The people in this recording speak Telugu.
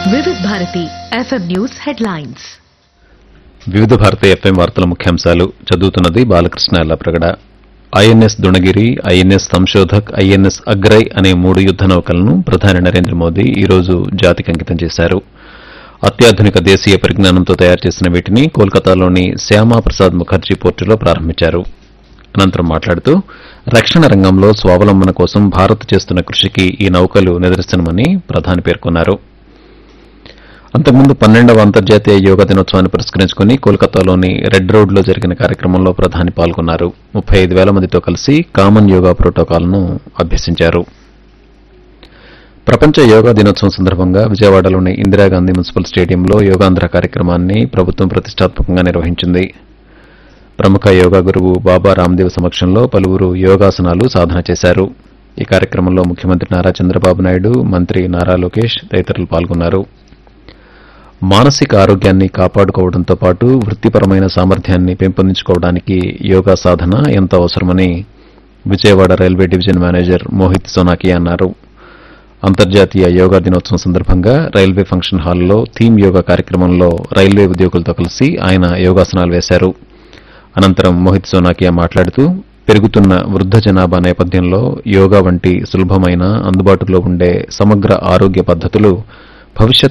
వివిధ భారతి ఎఫ్ఎం న్యూస్ హెడ్లైన్స్ వివిధ భారతి ఎఫ్ఎం వార్తల ముఖ్యాంశాలు చదువుతున్నది Balakrishna Ellapragada INS Dunagiri INS Sanshodhak INS Agray అనే మూడు యుద్ద నౌకలను ప్రధాని నరేంద్ర మోదీ ఈ రోజు జాతికి అంకితం చేశారు అత్యాధునిక దేశీయ పరిజ్ఞానంతో తయారు చేసిన వీటిని కోల్కతాలోని శ్యామా ప్రసాద్ ముఖర్జీ పోర్టులో ప్రారంభించారు అనంతరం మాట్లాడుతూ రక్షణ రంగంలో స్వావలంబన కోసం భారత్ చేస్తున్న కృషికి ఈ నౌకలు నిదర్శనమని ప్రధాని పేర్కొన్నారు అంతకుముందు పన్నెండవ అంతర్జాతీయ యోగా దినోత్సవాన్ని పురస్కరించుకుని కోల్కతాలోని రెడ్ రోడ్లో జరిగిన కార్యక్రమంలో ప్రధాని పాల్గొన్నారు ముప్పై ఐదు వేల మందితో కలిసి కామన్ యోగా ప్రోటోకాల్ను అభ్యసించారు ప్రపంచ యోగా దినోత్సవం సందర్భంగా విజయవాడలోని ఇందిరాగాంధీ మున్సిపల్ స్టేడియంలో యోగాంధ్ర కార్యక్రమాన్ని ప్రభుత్వం ప్రతిష్టాత్మకంగా నిర్వహించింది ప్రముఖ యోగా గురువు బాబా రామ్దేవ్ సమక్షంలో పలువురు యోగాసనాలు సాధన చేశారు ఈ కార్యక్రమంలో ముఖ్యమంత్రి నారా చంద్రబాబు నాయుడు మంత్రి నారా లోకేష్ తదితరులు పాల్గొన్నారు మానసిక ఆరోగ్యాన్ని కాపాడుకోవడంతో పాటు వృత్తిపరమైన సామర్థ్యాన్ని పెంపొందించుకోవడానికి యోగా సాధన ఎంతో అవసరమని Vijayawada railway division manager Mohit Sonaki అన్నారు అంతర్జాతీయ యోగా దినోత్సవం సందర్భంగా రైల్వే ఫంక్షన్ హాల్లో థీమ్ యోగా కార్యక్రమంలో రైల్వే ఉద్యోగులతో కలిసి ఆయన యోగాసనాలు వేశారు అనంతరం మోహిత్ సోనాకియా మాట్లాడుతూ పెరుగుతున్న వృద్ధ జనాభా నేపథ్యంలో యోగా వంటి సులభమైన అందుబాటులో ఉండే సమగ్ర ఆరోగ్య పద్ధతులు భవిష్యత్